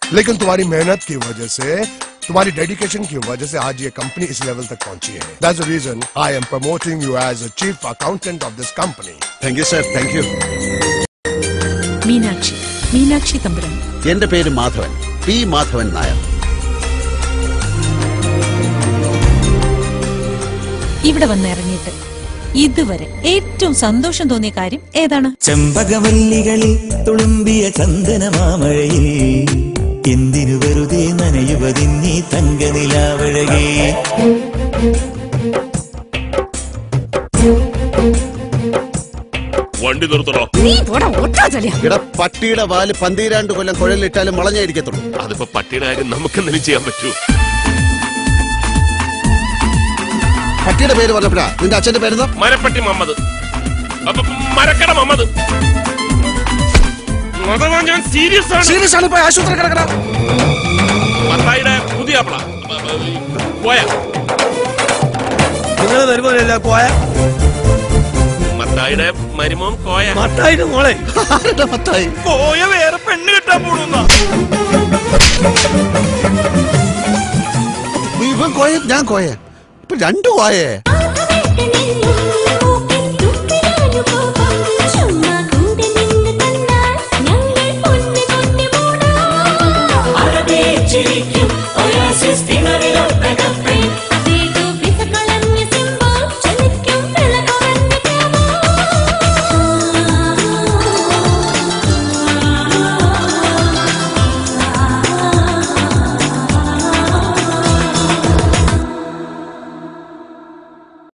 लेकिन तुम्हारी मेहनत की वजह से तुम्हारी डेडिकेशन की वजह से आज ये कंपनी इस लेवल तक पहुंची है that's the reason I am promoting you as a chief accountant of this company thank you sir thank you Meenakshi Meenakshi Thampuran എന്റെ പേര് മാധവൻ പി മാധവൻ നായർ ഇവിടെ വന്നിറങ്ങിയിട്ട് ഇതുവരെ ഏറ്റവും സന്തോഷം തോന്നിയ കാര്യം ഏതാണ് ചെമ്പകമല്ലികളിൽ തുളുമ്പിയ ചന്ദനമാമഴയിൽ എന്തിനു വെറുതെ നനയുവതിന്നീ തങ്കനിലാവഴകേ വണ്ടി നിർത്തണോ നീ പോടാ ഒട്ടാ ചലിയാ ഇവിടെ പട്ടിയുടെ വാല് പന്തീരാണ്ട് കൊല്ലം കുഴലിട്ടാലും വളഞ്ഞായിരിക്കത്തുള്ളൂ അതിപ്പോ പട്ടിയുടെ കാര്യം നമുക്ക് എന്തെങ്കിലും ചെയ്യാൻ പറ്റൂ പട്ടിയുടെ പേര് പറഞ്ഞപ്പോഴാ നിന്റെ അച്ഛന്റെ പേരെന്താ മരപ്പട്ടി മമ്മദ് അപ്പൊ മരക്കട മമ്മദ് അഥവാ ഞാൻ സീരിയസ് ആണ് സീരിയസ് ആണ് ഇപ്പൊ ആശുപത്രി കിടക്കണം മത്തായിയുടെ പുതിയ അപ്പള പോയ നിങ്ങൾ വരുമ്പോഴല്ല പോയ മത്തായിയുടെ മരുമോൻ കോയ മത്തായിട്ട് മോളെ ആരുടെ മത്തായി കോയ വേറെ പെണ്ണ് കിട്ടാൻ പോണുന്ന ഇവൻ കോയ ഞാൻ കോയ ഇപ്പൊ രണ്ടു കോയേ